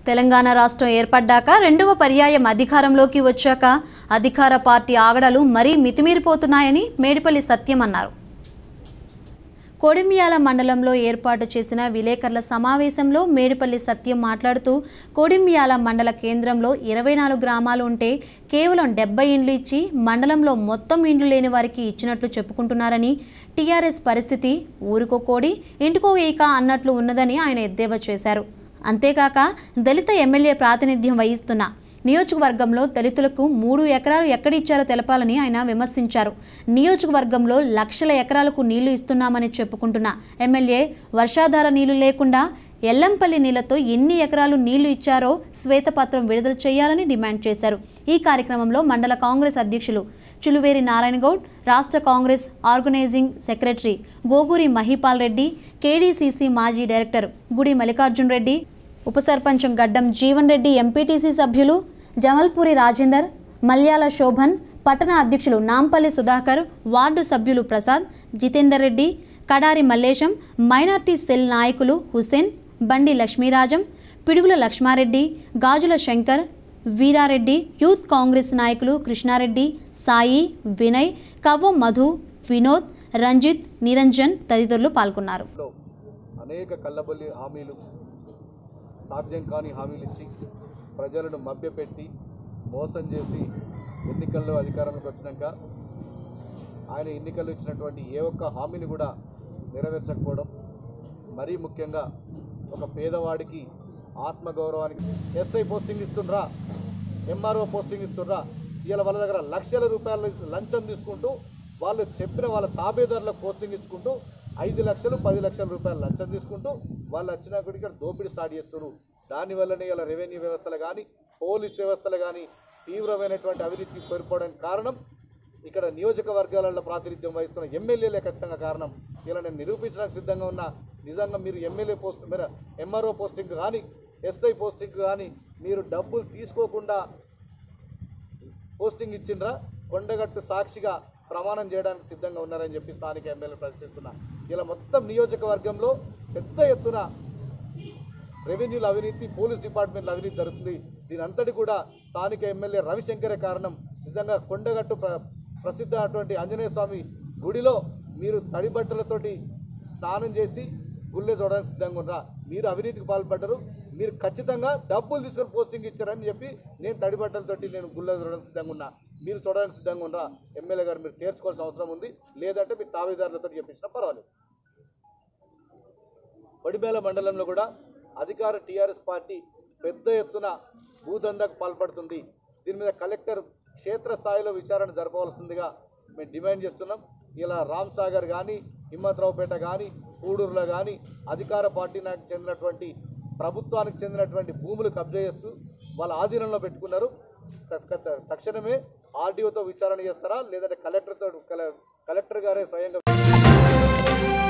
తెలంగాణ రాష్ట్రం ఏర్పడ్డాక రెండవ పర్యాయం అధికారంలోకి వచ్చాక అధికార పార్టీ ఆగడాలు మరీ మితిమీరిపోతున్నాయని మేడిపల్లి సత్యం అన్నారు కోడిమియాల మండలంలో ఏర్పాటు చేసిన విలేకరుల సమావేశంలో మేడిపల్లి సత్యం మాట్లాడుతూ కోడిమియాల మండల కేంద్రంలో ఇరవై నాలుగు గ్రామాలు ఉంటే కేవలం డెబ్బై ఇండ్లు ఇచ్చి మండలంలో మొత్తం ఇండ్లు లేని వారికి ఇచ్చినట్లు చెప్పుకుంటున్నారని టీఆర్ఎస్ పరిస్థితి ఊరికో కోడి ఇంటికో ఏక అన్నట్లు ఉన్నదని ఆయన ఎద్దేవా చేశారు అంతేకాక దళిత ఎమ్మెల్యే ప్రాతినిధ్యం వహిస్తున్న నియోజకవర్గంలో దళితులకు మూడు ఎకరాలు ఎక్కడిచ్చారో తెలపాలని ఆయన విమర్శించారు నియోజకవర్గంలో లక్షల ఎకరాలకు నీళ్లు ఇస్తున్నామని చెప్పుకుంటున్న ఎమ్మెల్యే వర్షాధార నీళ్లు లేకుండా ఎల్లంపల్లి నీళ్లతో ఎన్ని ఎకరాలు నీళ్లు ఇచ్చారో శ్వేతపత్రం విడుదల చేయాలని డిమాండ్ చేశారు ఈ కార్యక్రమంలో మండల కాంగ్రెస్ అధ్యక్షులు చులువేరి నారాయణ గౌడ్ రాష్ట్ర Congress organizing secretary Goguri Mahipal Reddy KDCC మాజీ డైరెక్టర్ గుడి మల్లికార్జున్ రెడ్డి ఉప సర్పంచం గడ్డం జీవన్ రెడ్డి ఎంపీటీసీ సభ్యులు జమల్పూరి రాజేందర్ మల్యాల శోభన్ పట్టణ అధ్యక్షులు నాంపల్లి సుధాకర్ వార్డు సభ్యులు ప్రసాద్ జితేందర్ రెడ్డి కడారి మల్లేశం మైనార్టీ సెల్ నాయకులు హుసేన్ బండి లక్ష్మీరాజం పిడుగుల లక్ష్మారెడ్డి గాజుల శంకర్ వీరారెడ్డి యూత్ కాంగ్రెస్ నాయకులు కృష్ణారెడ్డి సాయి వినయ్ కవ్వం మధు వినోద్ రంజిత్ నిరంజన్ తదితరులు పాల్గొన్నారు లో అనేక కళ్ళబొల్లి హామీలు సాధ్యం కాని హామీలు ఇచ్చి ప్రజలను మభ్యపెట్టి మోసం చేసి ఎన్నికల్లో అధికారంలోకి వచ్చినాక ఆయన ఎన్నికల్లో ఇచ్చినటువంటి ఏ ఒక్క హామీని కూడా నెరవేర్చకపోవడం మరీ ముఖ్యంగా ఒక పేదవాడికి ఆత్మగౌరవానికి ఎస్ఐ పోస్టింగ్ ఇస్తుండ్రా ఎంఆర్ఓ పోస్టింగ్ ఇస్తుండ్రా ఇవాళ వాళ్ళ దగ్గర లక్షల రూపాయల లంచం తీసుకుంటూ వాళ్ళు చెప్పిన వాళ్ళ తాబేదారుల పోస్టింగ్ ఇచ్చుకుంటూ ఐదు లక్షలు పది లక్షల రూపాయలు లంచం తీసుకుంటూ వాళ్ళు వచ్చినా కూడా ఇక్కడ దోపిడీ స్టార్ట్ చేస్తున్నారు దానివల్లనే ఇలా రెవెన్యూ వ్యవస్థలు కానీ పోలీస్ వ్యవస్థలు కానీ తీవ్రమైనటువంటి అవినీతికి కోల్పోవడానికి కారణం ఇక్కడ నియోజకవర్గాలలో ప్రాతినిధ్యం వహిస్తున్న ఎమ్మెల్యేలే ఖచ్చితంగా కారణం ఇలా నేను నిరూపించడానికి సిద్ధంగా ఉన్నా నిజంగా మీరు ఎమ్మెల్యే పోస్ట్ మీరు ఎంఆర్ఓ పోస్టింగ్ కానీ ఎస్ఐ పోస్టింగ్ కానీ మీరు డబ్బులు తీసుకోకుండా పోస్టింగ్ ఇచ్చిండ్రా కొండగట్టు సాక్షిగా ప్రమాణం చేయడానికి సిద్ధంగా ఉన్నారని చెప్పి స్థానిక ఎమ్మెల్యే ప్రశ్నిస్తున్నా ఇలా మొత్తం నియోజకవర్గంలో పెద్ద ఎత్తున రెవెన్యూల అవినీతి పోలీస్ డిపార్ట్మెంట్ల అవినీతి జరుగుతుంది దీని అంతటి కూడా స్థానిక ఎమ్మెల్యే రవిశంకరే కారణం నిజంగా కొండగట్టు ప్ర ప్రసిద్ధ అటువంటి ఆంజనేయ స్వామి గుడిలో మీరు తడి బట్టలతోటి స్నానం చేసి గుళ్ళే చూడడానికి సిద్ధంగా ఉన్నారా మీరు అవినీతికి పాల్పడ్డారు మీరు ఖచ్చితంగా డబ్బులు తీసుకొని పోస్టింగ్ ఇచ్చారని చెప్పి నేను తడి బట్టలతోటి నేను గుళ్ళ చూడడానికి సిద్ధంగా ఉన్నా మీరు చూడడానికి సిద్ధంగా ఉన్నారా ఎమ్మెల్యే గారు మీరు తీర్చుకోవాల్సిన అవసరం ఉంది లేదంటే మీరు తావేదారులతో చెప్పించినా పర్వాలేదు వడిమేల మండలంలో కూడా అధికార టీఆర్ఎస్ పార్టీ పెద్ద ఎత్తున భూదందాకు పాల్పడుతుంది దీని మీద కలెక్టర్ క్షేత్రస్థాయిలో విచారణ జరపవలసిందిగా మేము డిమాండ్ చేస్తున్నాం ఇలా రామ్ సాగర్ కానీ హిమ్మత్రావుపేట కానీ కూడూరులో కానీ అధికార పార్టీకి చెందినటువంటి ప్రభుత్వానికి చెందినటువంటి భూములు కబ్జా చేస్తూ వాళ్ళ ఆధీనంలో పెట్టుకున్నారు త- త- తక్షణమే ఆర్డీఓతో విచారణ చేస్తారా లేదంటే కలెక్టర్తో కలెక్టర్ గారే స్వయంగా